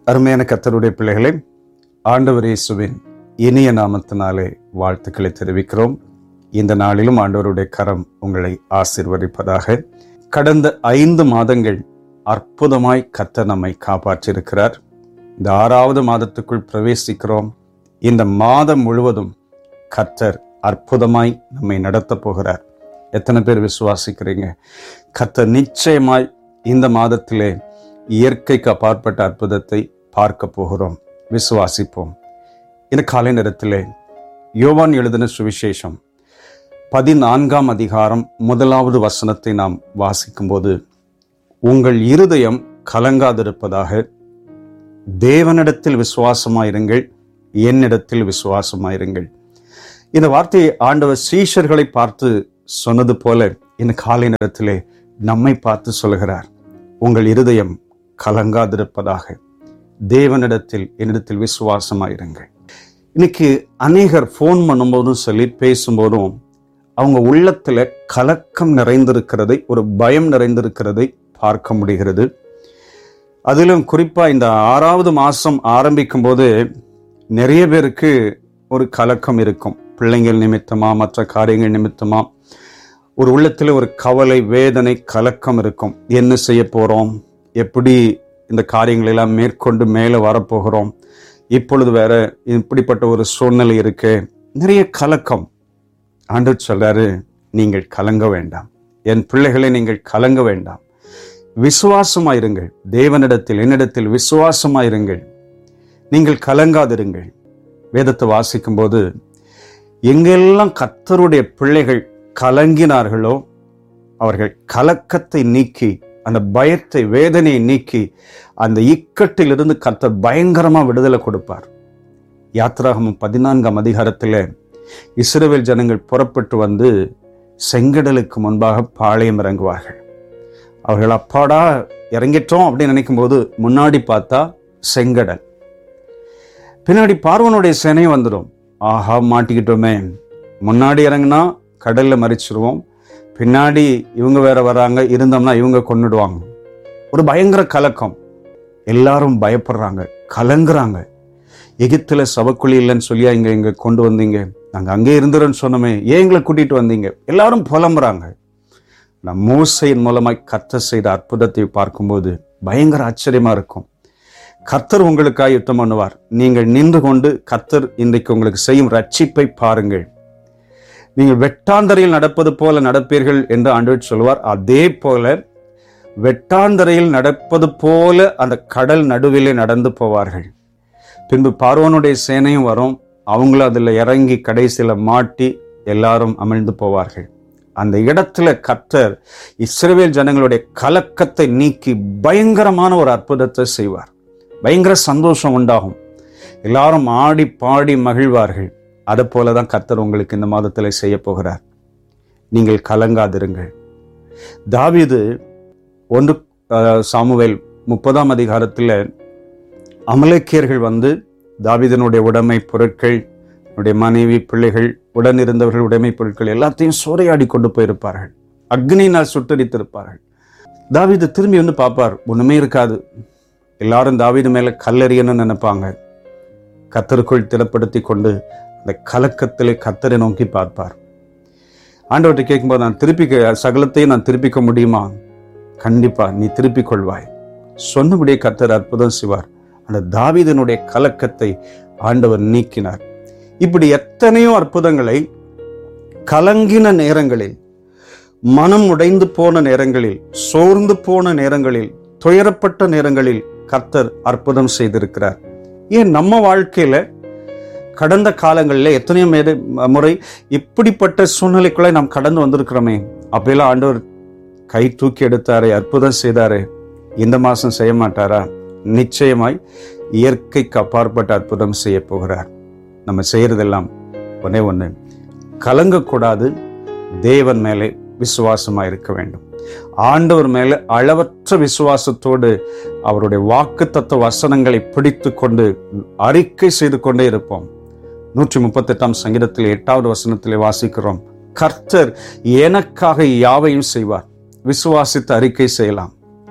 அருமையான கத்தருடைய பிள்ளைகளை ஆண்டவர் இயேசுவின் இனிய நாமத்தினாலே வாழ்த்துக்களை தெரிவிக்கிறோம் இந்த நாளிலும் ஆண்டவருடைய கரம் உங்களை ஆசிர்வதிப்பதாக கடந்த ஐந்து மாதங்கள் அற்புதமாய் கத்தர் நம்மை காப்பாற்றியிருக்கிறார் இந்த ஆறாவது மாதத்துக்குள் பிரவேசிக்கிறோம் இந்த மாதம் முழுவதும் கத்தர் அற்புதமாய் நம்மை நடத்தப் போகிறார் எத்தனை பேர் விசுவாசிக்கிறீங்க கத்தர் நிச்சயமாய் இந்த மாதத்திலே இயற்கைக்கு அப்பாற்பட்ட அற்புதத்தை பார்க்க போகிறோம் விசுவாசிப்போம் இந்த காலை நேரத்திலே யோவான் எழுதின சுவிசேஷம் பதினான்காம் அதிகாரம் முதலாவது வசனத்தை நாம் வாசிக்கும்போது உங்கள் இருதயம் கலங்காதிருப்பதாக தேவனிடத்தில் விசுவாசமாயிருங்கள் என்னிடத்தில் விசுவாசமாயிருங்கள் இந்த வார்த்தையை ஆண்டவர் சீஷர்களை பார்த்து சொன்னது போல இந்த காலை நேரத்திலே நம்மை பார்த்து சொல்கிறார் உங்கள் இருதயம் கலங்காதிருப்பதாக தேவனிடத்தில் என்னிடத்தில் விசுவாசமாயிருங்கள் இன்னைக்கு அநேகர் ஃபோன் பண்ணும்போதும் சொல்லி பேசும்போதும் அவங்க உள்ளத்துல கலக்கம் நிறைந்திருக்கிறதை ஒரு பயம் நிறைந்திருக்கிறதை பார்க்க முடிகிறது அதிலும் குறிப்பா இந்த ஆறாவது மாசம் ஆரம்பிக்கும் போது நிறைய பேருக்கு ஒரு கலக்கம் இருக்கும் பிள்ளைங்கள் நிமித்தமா மற்ற காரியங்கள் நிமித்தமா ஒரு உள்ளத்துல ஒரு கவலை வேதனை கலக்கம் இருக்கும் என்ன செய்ய போறோம் எப்படி இந்த காரியங்களை எல்லாம் மேற்கொண்டு மேலே வரப்போகிறோம் இப்பொழுது வேற இப்படிப்பட்ட ஒரு சூழ்நிலை இருக்கு நிறைய கலக்கம் ஆண்டவர் சொல்றாரு நீங்கள் கலங்க வேண்டாம் என் பிள்ளைகளை நீங்கள் கலங்க வேண்டாம் விசுவாசமாயிருங்கள் தேவனிடத்தில் என்னிடத்தில் விசுவாசமாயிருங்கள் நீங்கள் கலங்காதிருங்கள் வேதத்தை வாசிக்கும் போது எங்கெல்லாம் கத்தருடைய பிள்ளைகள் கலங்கினார்களோ அவர்கள் கலக்கத்தை நீக்கி அந்த பயத்தை வேதனையை நீக்கி அந்த இக்கட்டிலிருந்து கர்த்தர் பயங்கரமா விடுதலை கொடுப்பார் யாத்ராகமம் பதினான்காம் அதிகாரத்தில் இஸ்ரேல் ஜனங்கள் புறப்பட்டு வந்து செங்கடலுக்கு முன்பாக பாளையம் இறங்குவார்கள் அவர்கள் அப்பாடா இறங்கிட்டோம் அப்படின்னு நினைக்கும் போது முன்னாடி பார்த்தா செங்கடல் பின்னாடி பார்வனுடைய சேனை வந்துடும் ஆஹா மாட்டிக்கிட்டோமே முன்னாடி இறங்குனா கடல்ல மறிச்சிருவோம் பின்னாடி இவங்க வேற வராங்க இருந்தோம்னா இவங்க கொன்னுடுவாங்க ஒரு பயங்கர கலக்கம் எல்லாரும் பயப்படுறாங்க கலங்குறாங்க எகிப்துல சவக்குழி இல்லைன்னு சொல்லியா இங்க இங்க கொண்டு வந்தீங்க நாங்க அங்கே இருந்துறோன்னு சொன்னோமே ஏன் எங்களை கூட்டிட்டு வந்தீங்க எல்லாரும் புலம்புறாங்க நம் மூசையின் மூலமாய் கர்த்தர் செய்த அற்புதத்தை பார்க்கும்போது பயங்கர ஆச்சரியமா இருக்கும் கர்த்தர் உங்களுக்காக யுத்தம் பண்ணுவார் நீங்கள் நின்று கொண்டு கர்த்தர் இன்றைக்கு உங்களுக்கு செய்யும் ரட்சிப்பை பாருங்கள் நீங்கள் வெட்டாந்தரையில் நடப்பது போல நடப்பீர்கள் என்று ஆண்டவர் சொல்வார் அதே போல வெட்டாந்தரையில் நடப்பது போல அந்த கடல் நடுவிலே நடந்து போவார்கள் பின்பு பார்வனுடைய சேனையும் வரும் அவங்களும் அதில் இறங்கி கடைசியில் மாட்டி எல்லாரும் அமிழ்ந்து போவார்கள் அந்த இடத்துல கர்த்தர் இஸ்ரவேல் ஜனங்களுடைய கலக்கத்தை நீக்கி பயங்கரமான ஒரு அற்புதத்தை செய்வார் பயங்கர சந்தோஷம் உண்டாகும் எல்லாரும் ஆடி பாடி மகிழ்வார்கள் அதை போல தான் கர்த்தர் உங்களுக்கு இந்த மாதத்தில் செய்ய போகிறார் நீங்கள் கலங்காதிருங்கள் தாவீது ஒன்று அஹ், சாமுவேல் முப்பதாம் அதிகாரத்தில் அமலேக்கியர்கள் வந்து தாவீதனுடைய உடைமை பொருட்கள் அவருடைய மனைவி பிள்ளைகள் உடன் இருந்தவர்கள் உடைமை பொருட்கள் எல்லாத்தையும் சூறையாடி கொண்டு போயிருப்பார்கள் அக்னியினால் சுட்டரித்திருப்பார்கள் தாவீது திரும்பி வந்து பார்ப்பார் ஒண்ணுமே இருக்காது எல்லாரும் தாவீது மேல கல்லெறியணும்னு நினைப்பாங்க கத்தருக்குள் திடப்படுத்தி கொண்டு அந்த கலக்கத்திலே கத்தரை நோக்கி பார்ப்பார் ஆண்டவர்கிட்ட கேட்கும்போது நான் திருப்பிக்க சகலத்தையும் நான் திருப்பிக்க முடியுமா கண்டிப்பா நீ திருப்பிக் கொள்வாய் சொன்னபடியே கத்தர் அற்புதம் செய்வார் அந்த தாவீதனுடைய கலக்கத்தை ஆண்டவர் நீக்கினார் இப்படி எத்தனையோ அற்புதங்களை கலங்கின நேரங்களில் மனம் உடைந்து போன நேரங்களில் சோர்ந்து போன நேரங்களில் துயரப்பட்ட நேரங்களில் கர்த்தர் அற்புதம் செய்திருக்கிறார் ஏன் நம்ம வாழ்க்கையில கடந்த காலங்களில் எத்தனையோ மேடு முறை இப்படிப்பட்ட சூழ்நிலைக்குள்ள நாம் கடந்து வந்திருக்கிறோமே அப்பெல்லாம் ஆண்டவர் கை தூக்கி எடுத்தாரே அற்புதம் செய்தாரே இந்த மாசம் செய்ய மாட்டாரா நிச்சயமாய் இயற்கைக்கு அப்பாற்பட்ட அற்புதம் செய்ய போகிறார் நம்ம செய்யறதெல்லாம் ஒன்னே ஒன்று கலங்கக்கூடாது தேவன் மேலே விசுவாசமா இருக்க வேண்டும் ஆண்டவர் மேலே அளவற்ற விசுவாசத்தோடு அவருடைய வாக்கு தத்துவ வசனங்களை பிடித்து கொண்டு அறிக்கை செய்து கொண்டே இருப்போம் நூற்றி முப்பத்தெட்டாம் சங்கீதத்தில் எட்டாவது வசனத்திலே வாசிக்கிறோம் கர்த்தர் எனக்காக யாவையும் செய்வார் விசுவாசித்து அறிக்கை செய்யலாம்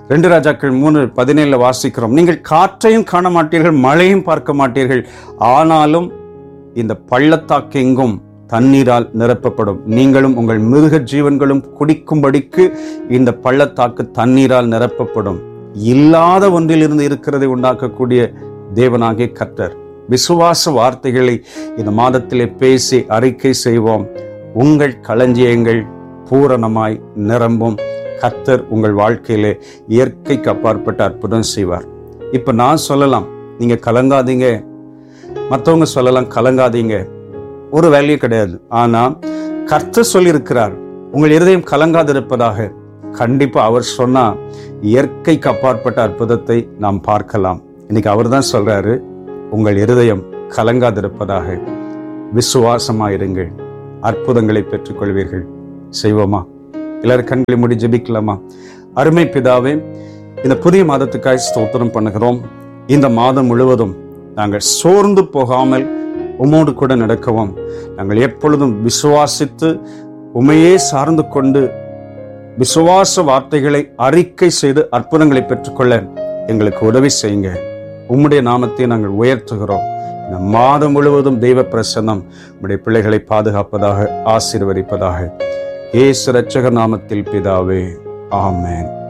ரெண்டு ராஜாக்கள் மூணு பதினேழுல வாசிக்கிறோம் நீங்கள் காற்றையும் காண மாட்டீர்கள் மழையும் பார்க்க மாட்டீர்கள் ஆனாலும் இந்த பள்ளத்தாக்கு எங்கும் தண்ணீரால் நிரப்பப்படும் நீங்களும் உங்கள் மிருக ஜீவன்களும் குடிக்கும்படிக்கு இந்த பள்ளத்தாக்கு தண்ணீரால் நிரப்பப்படும் இல்லாத ஒன்றிலிருந்து இருக்கிறதை உண்டாக்கக்கூடிய தேவனாகிய கர்த்தர் விசுவாச வார்த்தைகளை இந்த மாதத்திலே பேசி அறிக்கை செய்வோம் உங்கள் களஞ்சியங்கள் பூரணமாய் நிரம்பும் கர்த்தர் உங்கள் வாழ்க்கையிலே இயற்கைக்கு அப்பாற்பட்ட அற்புதம் செய்வார் இப்ப நான் சொல்லலாம் நீங்க கலங்காதீங்க மற்றவங்க சொல்லலாம் கலங்காதீங்க ஒரு வேல்யூ கிடையாது ஆனா கர்த்தர் சொல்லியிருக்கிறார் உங்கள் இருதயம் கலங்காதிருப்பதாக கண்டிப்பா அவர் சொன்னா இயற்கைக்கு அப்பாற்பட்ட அற்புதத்தை நாம் பார்க்கலாம் இன்னைக்கு அவர் தான் சொல்றாரு உங்கள் இருதயம் கலங்காதிருப்பதாக விசுவாசமாயிருங்கள் அற்புதங்களை பெற்றுக்கொள்வீர்கள் செய்வோமா எல்லாரும் கண்களை மூடி ஜெபிக்கலாமா அருமை பிதாவே இந்த புதிய மாதத்துக்காய் ஸ்தோத்திரம் பண்ணுகிறோம் இந்த மாதம் முழுவதும் நாங்கள் சோர்ந்து போகாமல் உமோடு கூட நடக்கவும் நாங்கள் எப்பொழுதும் விசுவாசித்து உமையே சார்ந்து கொண்டு விசுவாச வார்த்தைகளை அறிக்கை செய்து அற்புதங்களை பெற்றுக்கொள்ள எங்களுக்கு உதவி செய்யுங்க உம்முடைய நாமத்தை நாங்கள் உயர்த்துகிறோம் இந்த மாதம் முழுவதும் தெய்வ பிரசன்னம் உம்முடைய பிள்ளைகளை பாதுகாப்பதாக ஆசீர்வதிப்பதாக ஏசு ரட்சகர் நாமத்தில் பிதாவே ஆமென்